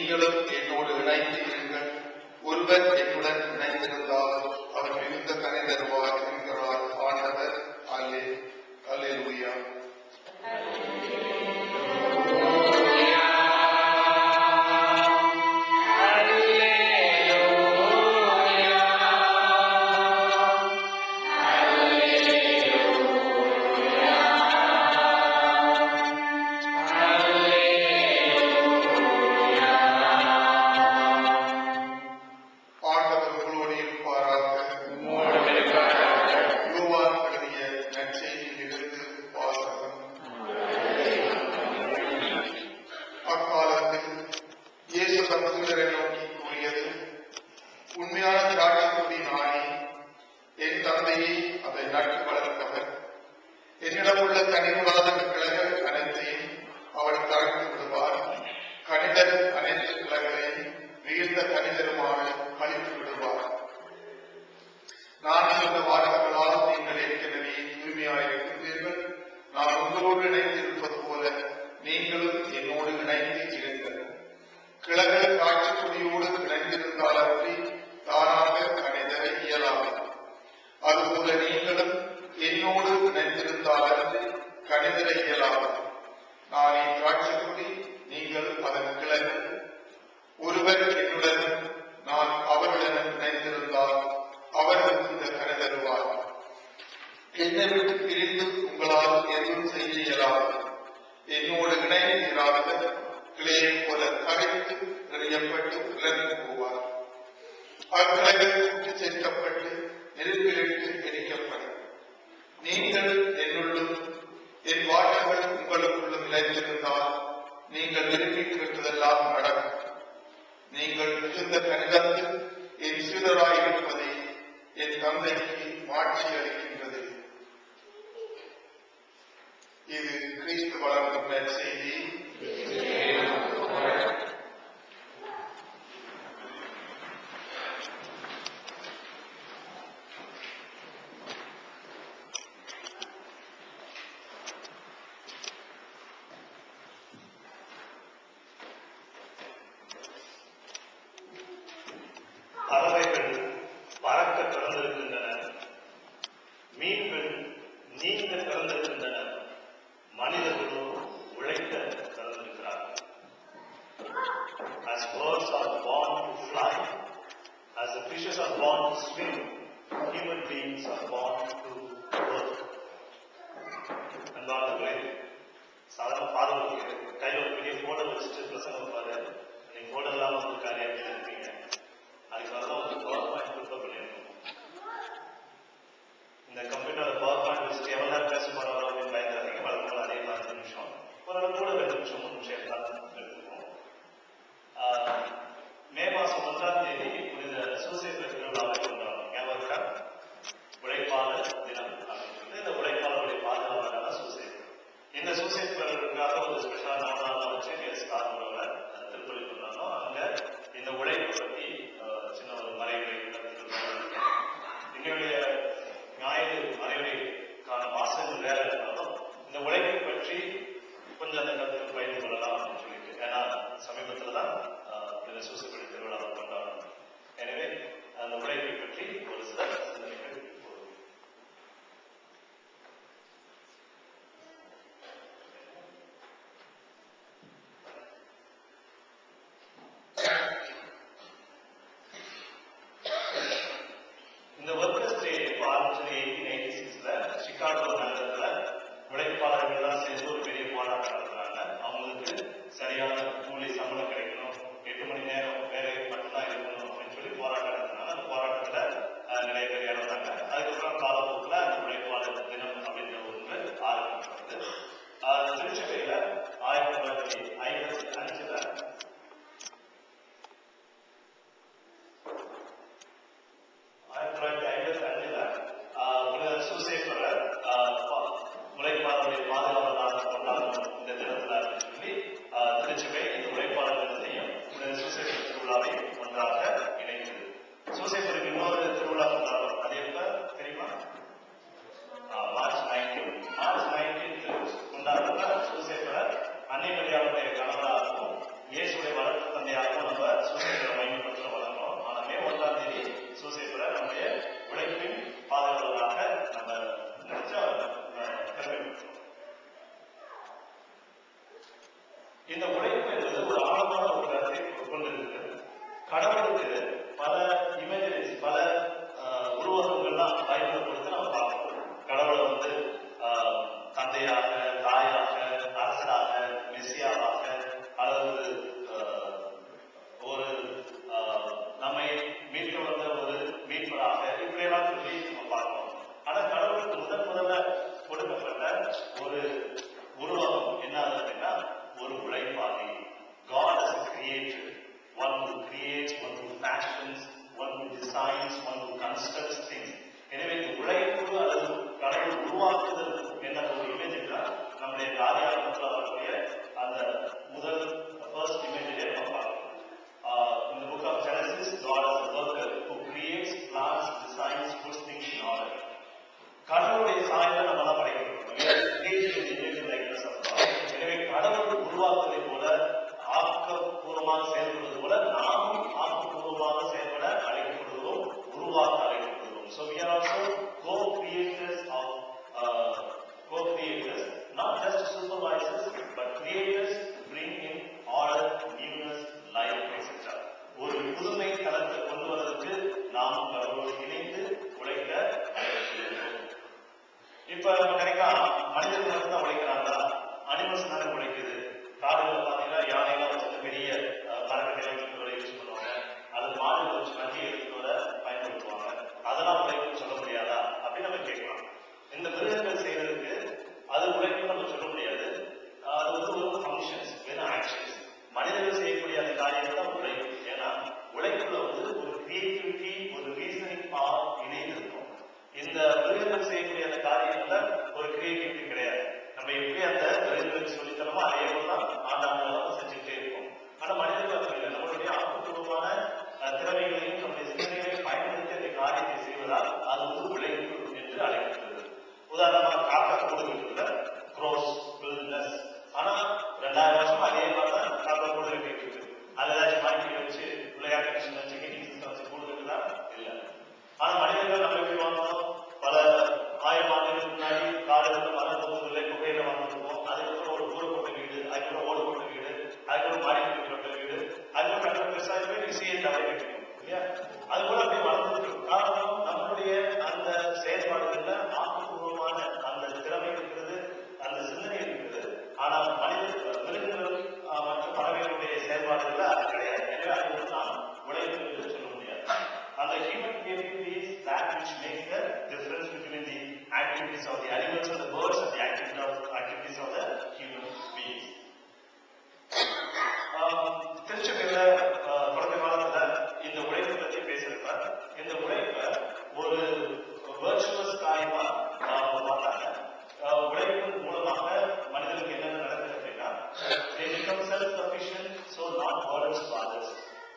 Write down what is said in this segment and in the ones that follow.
நீங்களும் என்னோடு இணைந்து இருங்கள் ஒருவர் என்னுடன் இணைந்திருந்தால் அவர் மிகுந்த கனை தருவார் என்கிறார் ஆண்டவர் அல்லே அல்லேலூயா ஆண்டவர் உங்களோடு இருப்பாராக யோவான் எழுதிய நற்செய்தியிலிருந்து வாசகம் அக்காலத்தில் இயேசு தம் சீடரை நோக்கி கூறியது உண்மையான திராட்சைக்கொடி நானே என் தந்தையை அதை நட்டு வளர்த்தவர் என்னிடம் உள்ள கனிவுடாத கிளைகள் அனைத்தையும் அவர் தடுத்து விடுவார் கணிதர் அனைத்து கிளைகளையும் மிகுந்த கணிதருமான கழித்து விடுவார் நான் சொன்ன வார்த்தைகளால் நீங்கள் ஏற்கனவே தூய்மையாயிருக்கின்றீர்கள் நான் உங்களோடு இணைந்திருப்பது போல நீங்களும் என்னோடு இணைந்து இருங்கள் கிழக்கு காட்சி கொடியோடு இணைந்திருந்தால் அன்றி தானாக கணிதர இயலாது அதுபோல நீங்களும் என்னோடு இணைந்திருந்தால் அன்றி கணிதர இயலாது நான் என் காட்சி கொடி நீங்கள் அதன் கிழக்கு ஒருவர் என்னுடனும் நான் அவருடனும் இணைந்திருந்தால் அவர் இந்த கருதருவார் என்னை விட்டு பிரிந்து உங்களால் எதுவும் செய்ய இயலாது என்னோடு இணைந்து இராதவர் கிளையை போல தவிர்த்து எறியப்பட்டு இழந்து போவார் அக்கிளைகள் கூட்டி சேர்க்கப்பட்டு நெருப்பிலிட்டு எரிக்கப்படும் நீங்கள் என்னுள்ளும் என் வாக்குகள் உங்களுக்குள்ளும் நிலைத்திருந்தால் நீங்கள் விரும்பி கேட்டதெல்லாம் நடக்கும் நீங்கள் மிகுந்த கணிதத்தில் என் சீடராயிருப்பதை என் தந்தைக்கு மாட்சி அளிக்கின்றது இது கிறிஸ்து வளர்க்கும் நற்செய்தி பறவைகள் பறக்க திறந்திருக்கின்றன மீன்கள் நீங்க திறந்திருக்கின்றன மனிதர்களோ உழைக்க திறந்திருக்கிறார்கள் As birds are born to fly, as the fishes are born to swim, human beings are born to work. அன்பானவர்களே சாதாரண பார்வை கையில் ஒரு பெரிய போட்டோ வச்சுட்டு பிரசங்கம் வைப்பாரு நீங்க போட்டோ இல்லாம வந்து காரியம் இருப்பீங்க அதுக்கு வரதான் ஒரு பவர் பாயிண்ட் ப்ரிப்பேர் பண்ணியிருக்கோம் இந்த கம்ப்யூட்டர் பவர் பாயிண்ட் வச்சுட்டு எவ்வளோ நேரம் பேச போறாரோ அப்படின்னு பயந்துறாங்க வழக்கம் அதே பத்து நிமிஷம் ஒரு கூட ரெண்டு நிமிஷம் மூணு நிமிஷம் எடுத்தாலும் எடுத்துப்போம் ஆஹ், மே மாசம் ஒன்றாம் தேதி புனித சூசைட் திருவிழாவை கொண்டாடும் ஞாபகம் இருக்கா உழைப்பாளர் தினம் அப்படின்னு சொல்லி இந்த உழைப்பாளருடைய பாதுகாவலான சூசைட் இந்த சூசைட் பெறலுக்காக ஒரு ஸ்பெஷலான நாளாக வச்சு ஸ்டார் திருப்பதி கொண்டாடணும் அங்க இந்த உழைப்பை பத்தி அஹ், சின்ன ஒரு மறைவுரை கருத்துக்கள் எங்களுடைய ஞாயிறு மறைவுரைக்கான வாசகங்கள் வேற இருந்தாலும் இந்த உழைப்பை பற்றி கொஞ்சம் அந்த கருத்துக்கள் பயிர்ந்து கொள்ளலாம் அப்படின்னு சொல்லிட்டு ஏன்னா சமீபத்தில் தான் அஹ், இந்த சூசைப்படி திருவிழாவை கொண்டாடணும் எனவே அந்த உழைப்பை பற்றி instructs things. எனவே இந்த உழைப்பு அல்லது கடவுள் உருவாக்குதல் என்ற ஒரு இமேஜ் தான் நம்முடைய காரியாலயத்தில் வரக்கூடிய அந்த முதல் ஃபர்ஸ்ட் இமேஜிலே நம்ம பார்க்கிறோம் Uh, in the book of Genesis, God is a worker who creates, plans, designs, puts things in order. கடவுளுடைய சாயல நம்ம தான் படைக்கிறோம் எனவே கடவுள் உருவாக்குவதை போல ஆக்கப்பூர்வமாக செயல்படுவது போல நாமும் ஆக்கப்பூர்வமாக செயல்பட அழைக்கப்படுகிறோம் உருவாக்க அழைக்கப்படுகிறோம் so we are also co-creators of uh, co-creators not just supervisors but creators to bring in order newness life etc ஒரு புதுமை தளத்தை கொண்டு வருவதற்கு நாம் கடவுளோடு இணைந்து உழைக்க அழைக்கப்படுகிறோம் இப்ப நம்ம நினைக்கலாம் மனிதர்கள் மட்டும் தான் உழைக்கிறாங்களா அனிமல்ஸ் தானே உழைக்குது காடுகள் பாத்தீங்கன்னா யானைலாம் வச்சு பெரிய மரக்கட்டை வச்சு வர யூஸ் பண்ணுவாங்க அல்லது மாடுகள் வச்சு வண்டி எடுத்துட்டு வர பயன்படுத்துவாங்க அதெல்லாம் உழைப்புன்னு சொல்ல முடியாதா அப்படின்னு நம்ம கேட்கலாம் இந்த மிருகங்கள் செய்யறதுக்கு அது உழைப்புன்னு நம்ம சொல்ல முடியாது அது வந்து ஒரு ஃபங்க்ஷன்ஸ் வெறும் ஆக்ஷன்ஸ் மனிதர்கள் செய்யக்கூடிய அந்த காரியங்கள் தான் உழைப்பு ஏன்னா உழைப்புல வந்து ஒரு கிரியேட்டிவிட்டி ஒரு ரீசனிங் பவர் இணைந்து இருக்கும் இந்த மிருகங்கள் செய்யக்கூடிய அந்த காரியங்கள்ல ஒரு கிரியேட்டிவிட்டி கிடையாது நம்ம எப்படி அந்த மிருகங்களுக்கு சொல்லித்தரமோ அதே போல தான் ஆண்டாண்டு செஞ்சுட்டே இருக்கோம் ஆனா மனிதர்கள் அப்படி இல்லை நம்மளுடைய ஆக்கப்பூர்வமான அஹ், திறமைகளையும் நம்முடைய சிந்தனைகளையும் பயன்படுத்தி அந்த காரியத்தை செய்வதால் அது வந்து உழைப்பு என்று அழைக்கப்படுகிறது உதாரணமா காக்கா கூடு வீட்டுல க்ரோஸ் பில்னஸ் ஆனா ரெண்டாயிரம் வருஷம் அதே மாதிரி தான் காக்கா கூடு கட்டிட்டு இருக்கு அதுல ஏதாச்சும் மாட்டி வச்சு விளையாட்டு மிஷின் வச்சு ஹீட்டிங் சிஸ்டம் வச்சு கூடு கட்டுதா இல்ல ஆனா மனிதர்கள் நம்ம எப்படி வாழ்ந்தோம் பல ஆயிரம் ஆண்டுகளுக்கு முன்னாடி காடுகள் மரம் பொருள்களை குகையில வாழ்ந்துருக்கோம் அதுக்கப்புறம் ஒரு கூரை போட்ட வீடு அதுக்கப்புறம் ஓடு போட்ட வீடு அதுக்கப்புறம் மாடி வீடு போட்ட வீடு அதுக்கப்புறம் கட்ட பெருசா போய் விசியை தவறை கட்டிக்கணும் இல்லையா அது போல அப்படியே வளர்ந்துட்டு இருக்கும். காரணம் நம்மளுடைய அந்த செயல்பாடுகள்ல ஆக்கப்பூர்வமான அந்த திறமை இருக்கிறது அந்த சிந்தனை இருக்கிறது ஆனா மனித மிருகங்கள் ஆஹ், மற்றும் பறவைகளுடைய செயல்பாடுகள்ல அது கிடையாது எனவே அது வந்து நாம் உழைப்பு என்று சொல்ல முடியாது And the human creativity is that which makes the difference between the activities of the animals and the birds and the activities of, activities of the human beings. ஆஹ், திருச்சபையில ஆஹ், தொடக்க காலத்துல இந்த உழைப்பை பத்தி பேசுறப்ப இந்த உழைப்பை ஒரு வேர்ச்சுவஸ் காரியமா ஆஹ், பார்த்தாங்க ஆஹ், உழைப்பின் மூலமாக மனிதனுக்கு என்னென்ன நடக்குது அப்படின்னா they become self-sufficient so not burdens to others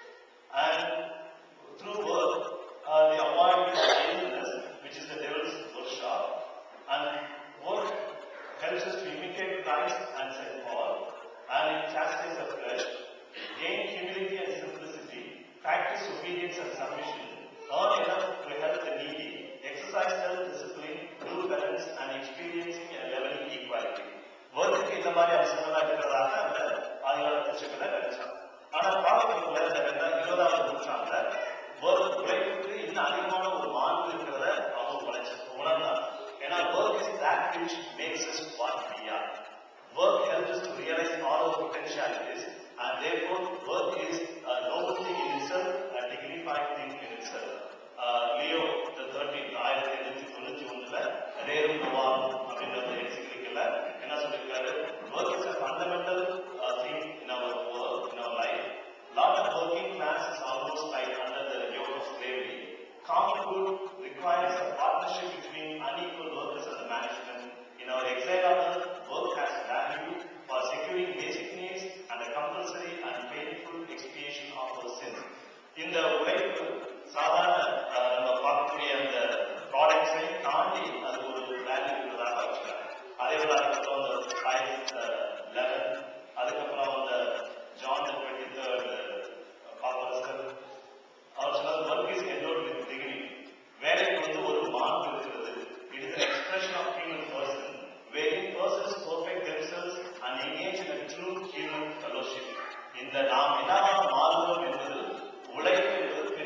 and through work, uh, they avoid idleness, which is the devil's workshop, and work helps us to imitate Christ and St. Paul, and it chastises the flesh, gain humility and simplicity, practice obedience and submission, earn enough to help the needy, exercise self-discipline, do penance, and experiencing a leveling equality. ஒர்க்குக்கு இந்த மாதிரி அம்சங்கள்லாம் இருக்கிறதாக அந்த ஆதிகால திருச்சபையில நினைச்சாங்க ஆனா பாடப்புல இந்த ரெண்டாயிரம் இருபதாவது நூற்றாண்டுல ஒர்க் உழைப்புக்கு இன்னும் அதிகமான ஒரு மாண்பு இருக்கிறத அவங்க உழைச்ச உணர்ந்தாங்க ஏன்னா work is that which makes us what we are work helps us to realize all our potentialities and therefore work is a noble thing in itself a dignified thing in itself uh, Leo the 13th ஆயிரத்தி எண்ணூத்தி தொண்ணூத்தி ஒண்ணுல ரேரும் நோவாகும் அப்படின்ற ஒரு என்சிக்லிக்கல்ல என்ன சொல்லியிருக்காரு work is a fundamental uh, thing in our work in our life lot of working class is almost like under the yoke of slavery common good requires a partnership between unequal workers and the management in our exile hour work has value for securing basic needs and a compulsory and painful expiation of our sins இந்த உழைப்பு சாதாரண அஹ், நம்ம பார்க்கக்கூடிய அந்த ப்ராடக்ட்ஸை தாண்டி அது ஒரு வேல்யூ இருக்கிறதாக வச்சுக்கிறாங்க அதே போல அதுக்கப்புறம் அந்த ஃபைவ் லெவன் அதுக்கப்புறம் அந்த ஜான் டுவெண்ட்டி தேர்ட் பாப்பரஸ்கர் அவர் சொன்னது work is enrol with degree வேலைக்கு வந்து ஒரு மாண்பு இருக்கிறது it is expression of human person wearing persons perfect themselves and engage in true human fellowship இந்த நாம் என்னவாக மாறுவோம் என்பது உழைப்பு என்பது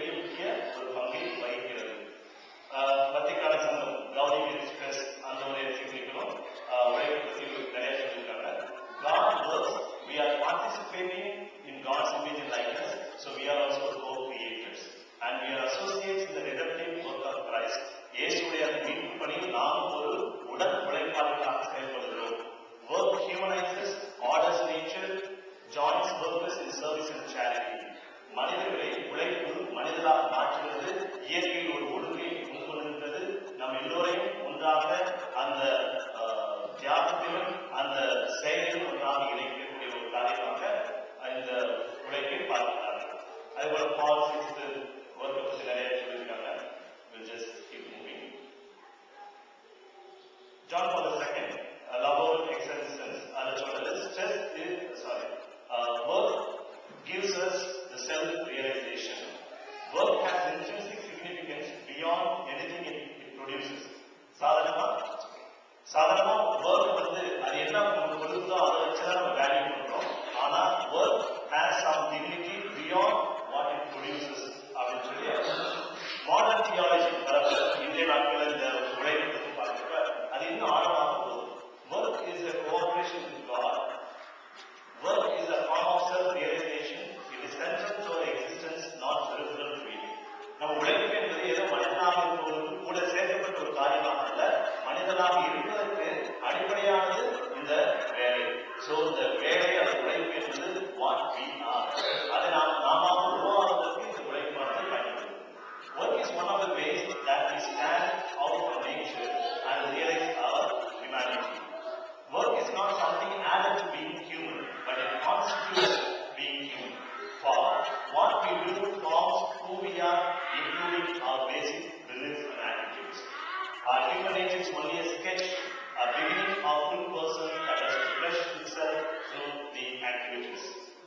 அதே போல பால் சிக்ஸ்த் ஒர்க்கை பற்றி நிறைய சொல்லியிருக்காங்க will just keep moving John Paul II, a lover of existence, அதில் சொல்றது stress is, sorry, uh, work gives us the self-realization. Work has intrinsic significance beyond anything it, it produces. சாதாரணமா சாதாரணமா ஒர்க் வந்து அது என்ன நமக்கு கொடுக்குதோ அதை வச்சு தான் நம்ம வேல்யூ பண்றோம் ஆனா work has some dignity beyond what it produces அப்படின்னு சொல்லி மாடர்ன் தியாலஜி வரப்ப இந்திய நாட்களில் இந்த உழைப்பு பற்றி பார்க்கிறப்ப அது இன்னும் ஆழமாக போகுது work is a cooperation with God Work is a form of self-realization. It is central to our existence, not peripheral to it. நம்ம உழைப்பு என்பது ஏதோ மனிதனாக இருப்பவருக்கு கூட சேர்க்கப்பட்ட ஒரு காரியமாக அல்ல மனிதனாக இருப்பதற்கு அடிப்படையானது இந்த வேலை சோ இந்த வேலை அந்த உழைப்பு என்பது வாட் வி ஆர் அதை நாம் நாம உருவாவதற்கு இந்த உழைப்பானது பயன்படுது Work is one of the ways that we stand out from nature and realize our humanity. Work is not something added to being human, but it constitutes being human. For what we do forms who we are, including our basic beliefs and attitudes. Our human nature is only a sketch, a beginning of full person that has expressed itself through the activities.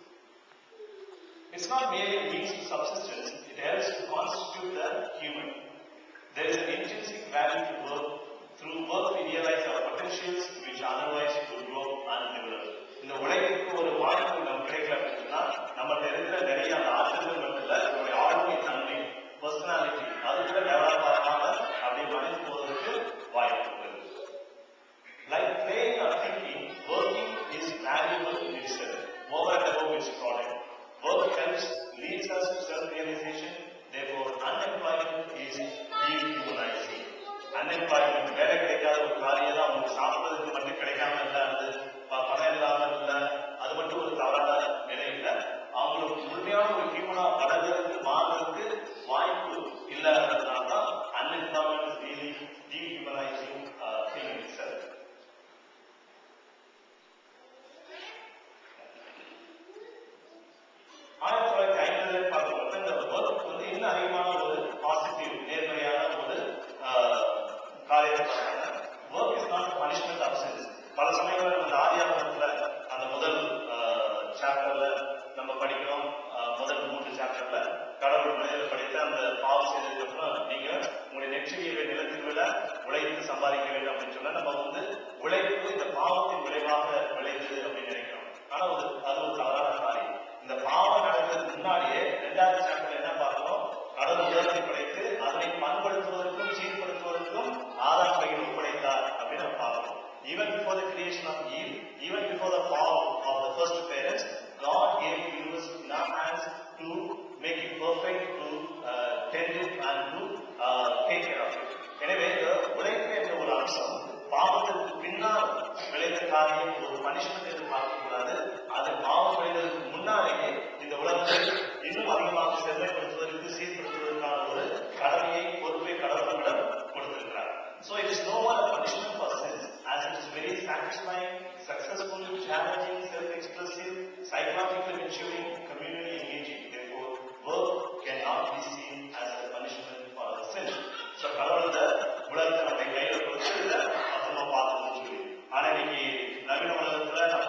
It's not merely a means of subsistence, it helps to constitute the human. There is an intrinsic value to work. Through work, we realize our potentials which otherwise would go undeveloped. இந்த உழைப்புக்கு ஒரு வாய்ப்பு நம்ம கிடைக்கல அப்படின்னு சொன்னா நம்மகிட்ட இருக்கிற நிறைய அந்த ஆற்றல்கள் மட்டும் இல்ல நம்முடைய ஆளுமை தன்மை பர்சனாலிட்டி அது கூட டெவலப் ஆகாம அப்படி மறைந்து போவதற்கு வாய்ப்பு இருக்குது Like playing or thinking, working is valuable in itself, over and above its product. Work helps, leads us to self-realization, therefore unemployment is dehumanizing. Unemployment, வேலை கிடைக்காத ஒரு காரியம் தான் அவங்களுக்கு சாப்பிடுறதுக்கு மட்டும் கிடைக்காம இல்ல அது ப- பணம் இல்லாம இல்ல அது மட்டும் ஒரு தவறான நிலை இல்ல அவங்களுக்கு முழுமையான ஒரு ஹியூமனா வளர்றதுக்கு மாறுறதுக்கு வாய்ப்பு இல்லாததுனால தான் unemployment is really dehumanizing uh, thing in itself. ஆயிரத்தி தொள்ளாயிரத்தி ஐம்பதுல பார்க்கும்போது இந்த ஒர்க் வந்து இன்னும் அதிகமான ஒரு பாசிட்டிவ் நேர்மறையான ஒரு ஆஹ், காரியத்தை பார்த்தாங்க work is not punishment of sense பல சமயங்களில் இந்த ஆதியாகமத்துல அந்த முதல் சாப்டர்ல நம்ம படிக்கிறோம் ஆஹ், முதல் மூன்று சாப்டர்ல கடவுள் மனிதரை படித்து அந்த பாவம் செய்ததுக்கு அப்புறம் நீங்க உங்களுடைய நெற்றியை நிலத்தில் விட உழைத்து சம்பாதிக்க வேண்டும் அப்படின்னு சொன்னா நம்ம வந்து உழைப்பு இந்த பாவத்தின் விளைவாக விளைந்தது அப்படின்னு நினைக்கிறோம் ஆனா அது அது ஒரு தவறான காரியம் இந்த பாவம் நடக்கிறதுக்கு முன்னாடியே இரண்டாவது சாப்டர்ல என்ன பார்க்கிறோம் கடவுள் உலகத்தை படைத்து அதனை பண்படுத்துவதற்கும் சீர்படுத்துவதற்கும் ஆதாம் கையில் ஒப்படைத்தார் அப்படின்னு நம்ம பார்க்கிறோம் Even before the creation of Eve, even before the fall of the first parents, God gave the universe in our hands to make it perfect, to uh, tend it and to uh, take care of it. எனவே இந்த உழைப்பு என்ற ஒரு அம்சம் பாவத்திற்கு பின்னால் விளைந்த காரியம் ஒரு பனிஷ்மெண்ட் என்று பார்க்கக்கூடாது அது பாவம் விளைந்ததற்கு முன்னாலேயே இந்த உலகத்தை இன்னும் அதிகமாக செம்மைப்படுத்துவதற்கு சீர்படுத்துவதற்கான ஒரு கடமையை பொறுப்பை கடவுளிடம் கொடுத்திருக்கிறார் So it is no more a punishment for sins, as it is very satisfying, successful, challenging, self-expressive, psychologically maturing, communally engaging. Therefore, work cannot be seen as a punishment for our sins. So கடவுள் இந்த உலகத்தை நம்முடைய கையில கொடுத்து இதை பத்திரமா பார்த்துக்கணும்னு சொல்லி ஆனா இன்னைக்கு நவீன உலகத்துல நம்ம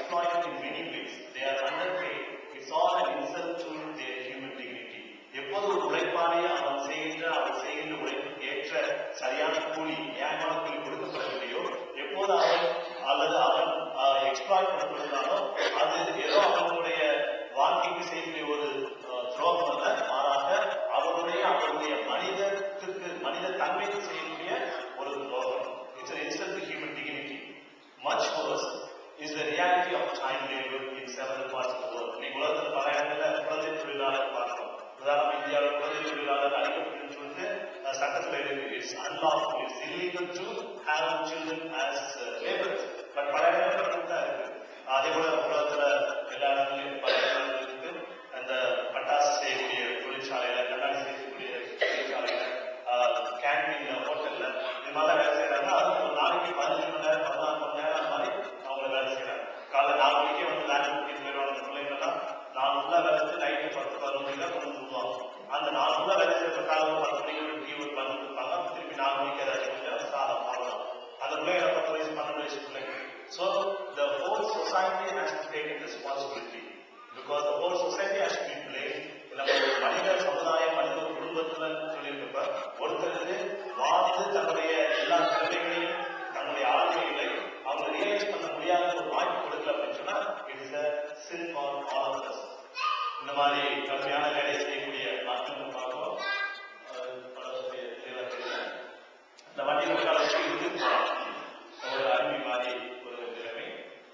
exploited in many ways. They are underpaid. It's all an insult to their human dignity. எப்போது ஒரு உழைப்பாளி அவன் செய்கின்ற அவன் செய்கின்ற உழைப்புக்கு ஏற்ற சரியான கூலி நியாயமான கூலி கொடுக்கப்படவில்லையோ எப்போது அவன் அல்லது அவன் எக்ஸ்ப்ளாய்ட் பண்ணப்படுகிறானோ அது ஏதோ அவனுடைய வாழ்க்கைக்கு செய்யக்கூடிய ஒரு அஹ், துரோகம் அல்ல மாறாக அவனுடைய அவனுடைய மனிதத்திற்கு மனித தன்மைக்கு செய்யக்கூடிய ஒரு துரோகம் it's an insult to human dignity much worse is the reality of child labor in several parts of the world இன்னைக்கு உலகத்தில் பல இடங்கள்ல குழந்தை தொழிலாளர் பார்க்கிறோம் உதாரணம் இந்தியாவில் குழந்தை தொழிலாளர் அழிக்கப்பட்டு சொல்லிட்டு அஹ், சட்டத்துல இருக்கு it's unlawful it's illegal to have children as uh, laborers but பல இடங்கள்ல அப்படிதான் இருக்கு அதே போல உலகத்துல எல்லா இடங்களையும் பல இடங்கள் இருக்கு அந்த பட்டாசு செய்யக்கூடிய தொழிற்சாலையில கண்ணாடி செய்யக்கூடிய தொழிற்சாலையில கேன்டீன்ல ஹோட்டல்ல இது மாதிரி வேலை செய்யறாங்க அது ஒரு நாளைக்கு பதினஞ்சு மணி நேரம் பதினாறு மணி நேரம் அந்த மாதிரி அவங்க வேலை செய்யறாங்க காலைல நாலு மணிக்கே வந்து வேலை கூட்டிட்டு போயிடுவாங்க அந்த பிள்ளைங்கெல்லாம் நாலு ஃபுல்லா வேலை செஞ்சு நைட்டு பத்து பதினொன்று மணிக்கு தான் கொண்டு விடுவாங்க அந்த நாலு ஃபுல்லா வேலை செய்யற காலைல ஒரு பத்து மணிக்கு டீ ஒரு பண்ணி கொடுப்பாங்க திருப்பி நாலு மணிக்கு ஏதாச்சும் கொஞ்சம் சாதம் அவ்வளவுதான் அந்த பிள்ளைங்க பத்து வயசு பன்னெண்டு வயசு பிள்ளைங்க so the whole society has to take responsibility because the whole society has to be blame நம்ம ஒரு மனித சமுதாயம் மனித குடும்பத்துல சொல்லியிருக்கப்ப ஒருத்தர் வந்து வாழ்ந்து தன்னுடைய எல்லா திறமைகளையும் தன்னுடைய ஆளுமைகளை அவங்க ரியலைஸ் பண்ண முடியாத ஒரு வாய்ப்பு கொடுக்கல அப்படின்னு சொன்னா it is a sin for all of us இந்த மாதிரி கடுமையான வேலையை செய்யக்கூடிய நாட்கள் பார்க்கிறோம் அஹ் பலருடைய தெளிவா தெரியல. இந்த வண்டியில உட்கார்ந்து இருந்து போறான் ஒரு அருமை மாதிரி ஒரு நிலைமை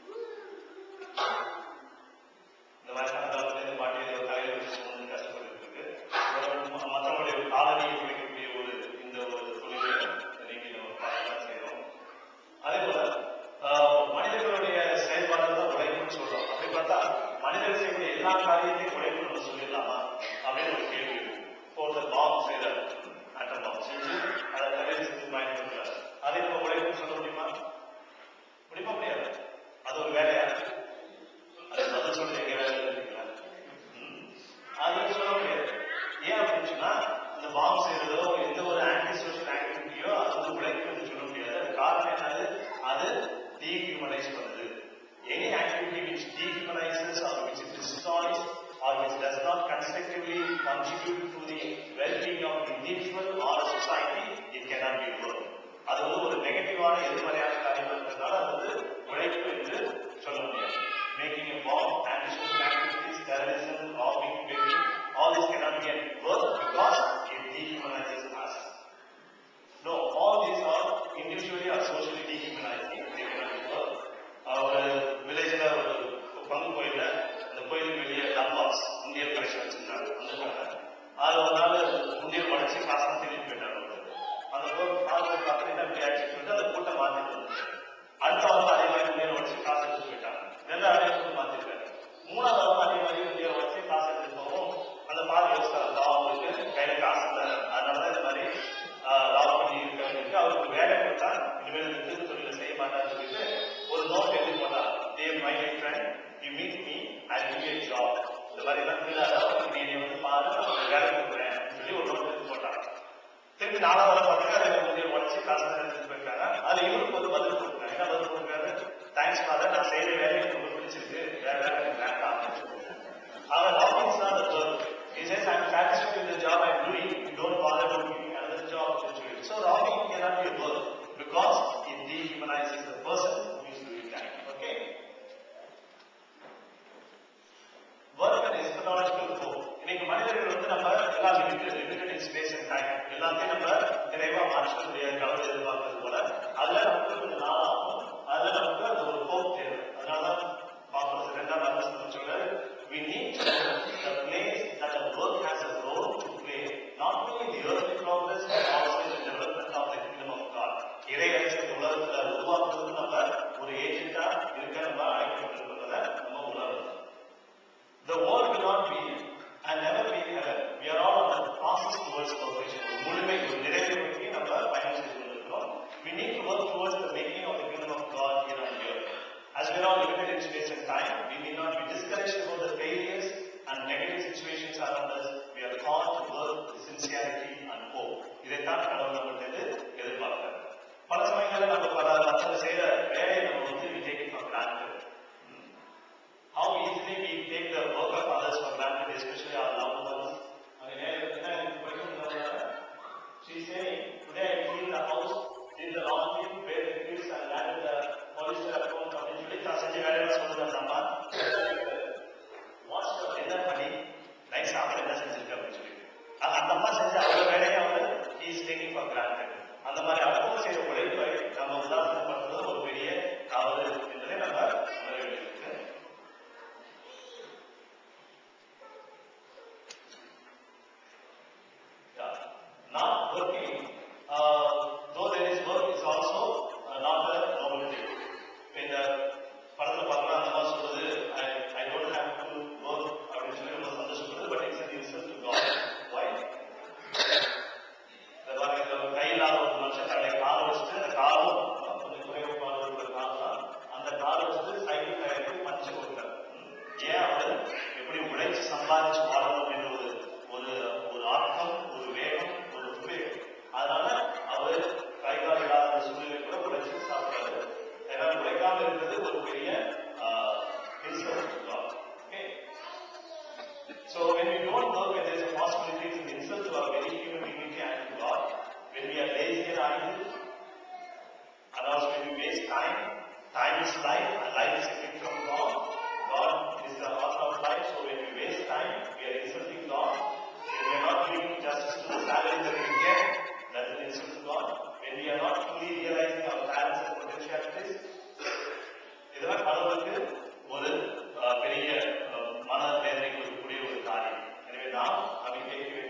இந்த வயசான காலத்துல பாட்டி ஏதோ தலையில வச்சு கொண்டு கஷ்டப்பட்டு இருக்கு மற்றவங்களுடைய காலனியை குறைக்கக்கூடிய ஒரு இந்த ஒரு தொழிலை நீங்க நம்ம பார்க்கலாம் செய்யறோம் அதே போல ஆஹ், மனிதர்களுடைய செயல்பாடுகள் தான் உழைப்புன்னு சொல்றோம் அப்படி பார்த்தா மனிதர்கள் செய்யக்கூடிய எல்லா காரியத்தையும் உழைப்பு நம்ம சொல்லிடலாமா அப்படின்னு ஒரு கேள்வி இருக்கு போர் பாம்பு செய்யற அட்டம் பாம்பு செஞ்சு அதை தலையில் செஞ்சு பயன்படுத்துறாரு அதை நம்ம உழைப்புன்னு சொல்ல முடியுமா முடியுமா முடியாது அது ஒரு வேலையா அது பதில் சொல்ல எங்க வேலை இல்லைங்களா ம். அது சொல்ல முடியாது ஏன் அப்படின்னு சொன்னா அந்த பாம்பு செய்யறதோ எந்த ஒரு ஆன்டி சோஷியல் ஆக்டிவிட்டியோ அது வந்து உழைப்புன்னு சொல்ல முடியாது அது காரணம் என்னது அது டீஹியூமனைஸ் பண்ணுது any activity which dehumanizes or which destroys or which does not constructively contribute to the well-being of an individual or a society, it cannot be work. அது வந்து ஒரு நெகட்டிவான எதிர்மறையான காரியமா இருக்கிறதுனால அது வந்து உழைப்பு என்று சொல்ல முடியாது making a bomb anti-social activities terrorism robbing begging all this cannot be a work because it dehumanizes us no all these are individually or socially dehumanizing they cannot be work ah ஒரு வில்லேஜ்ல ஒரு பங்கு கோயில்ல அந்த கோயிலுக்கு வெளியே டப்பாஸ் Indian collection வச்சிருந்தாங்க அந்த அது ஒரு நாள் முந்தியல் உடச்சி காசு திருப்பி போயிட்டாங்க ஒருத்தர். அந்த காசு பார்த்தீங்கன்னா இப்படி ஆச்சு சொல்லிட்டு அந்த கூட்டம் மாத்திட்டு இருந்துச்சு அடுத்த வாரம் அதே மாதிரி முந்தியல் உடச்சி காசு எடுத்து போயிட்டாங்க ரெண்டாவது இடத்துக்கு மாத்திருக்காரு மூணாவது வாரம் அதே மாதிரி முந்தியல் உடச்சி காசு எடுத்து போகும் அந்த பால் யோசிச்சார் பாவம் இருக்கு கையில காசு இல்லை அதனாலதான் இந்த மாதிரி லாபம் பண்ணி இருக்கிறவங்களுக்கு அவருக்கு வேலை கொடுத்தா இனிமேல் இந்த திருத்த தொழிலை செய்ய மாட்டான்னு சொல்லிட்டு ஒரு நோட் எழுதி போட்டார் டே my friend you meet me I give a job இந்த மாதிரி எல்லாம் இல்லாத நீ என்னை வந்து பாரு நான் உனக்கு வேலை கொடுக்குறேன் சொல்லி ஒரு நோட் எழுதி போட்டார் திருப்பி நாலாவது பார்த்தீங்கன்னா அதை கொஞ்சம் உடச்சி காசு தான் எடுத்துட்டு போயிருக்காங்க அது இவருக்கு வந்து பதில் கொடுக்குறாங்க என்ன பதில் கொடுக்குறாரு தேங்க்ஸ் ஃபாதர் நான் செய்யற வேலையை உங்களுக்கு பிடிச்சிருக்கு வேற வேலை எனக்கு வேண்டாம் Our office is not the verb. He says, I'm satisfied with the job I'm doing. You don't bother to give me another job to do it. So robbing cannot be a verb because it dehumanizes the person who is doing that. Okay? Work and eschatological hope. இன்னைக்கு மனிதர்கள் வந்து நம்ம எல்லாம் limited limited in space and time எல்லாத்தையும் நம்ம நிறைவா மாற்ற முடியாது கடவுள் எதிர்பார்க்கறது போல அதுல நமக்கு கொஞ்சம் நாள் ஆகும் அதுல நமக்கு அது ஒரு ஹோப் தேவை அதனாலதான் பார்க்கறது ரெண்டாம் வருஷம் சொல்றாரு we need to know the place that the work has a role to play not only in the earthly progress but also in the development of the kingdom of God இறை அரசியல் உலகத்துல உருவாக்குறதுக்கு நம்ம ஒரு ஏஜென்டா இருக்க நம்ம அழைக்கப்பட்டிருக்கிறத நம்ம உணரணும் The world will not be and never be heaven. We are all on the process towards perfection. ஒரு முழுமை ஒரு நிறைவை நோக்கி நம்ம பயணம் செய்து கொண்டிருக்கிறோம். We need to work towards the making of the kingdom of God here on earth. As we are all limited in space and time, we need not be discouraged about the failures and negative situations around us. We are called to work with sincerity and hope. இதைத்தான் கடவுள் நம்மகிட்ட எதிர்பார்க்கிறார் பல சமயங்களில் நம்ம பல மற்றவங்க செய்யற வேலையை நம்ம வந்து we take it for granted. சம்பாதிச்சு வாழணும் அப்படின்ற ஒரு ஒரு ஒரு ஆக்கம் ஒரு வேகம் ஒரு உத்வேகம் அதனால அவர் கை கால் இல்லாத சூழ்நிலை கூட உழைச்சு சாப்பிட்டாரு ஏன்னா உழைக்காம இருக்கிறது ஒரு பெரிய insult okay So when we don't work, when there is a possibility to insult to our very human dignity and to God, when we are lazy and idle, and also when we waste time, time is life, and life is a gift from God. God is the author of life, so when we waste time, we are insulting God. When we are not giving justice to the salary that we get, that is an insult to God. When we are not fully realizing our talents and potentialities, இதெல்லாம் கடவுளுக்கு ஒரு அஹ், பெரிய அஹ், மன வேதனை கொடுக்கக்கூடிய ஒரு காரியம் எனவே நாம் அதை கேட்க வேண்டிய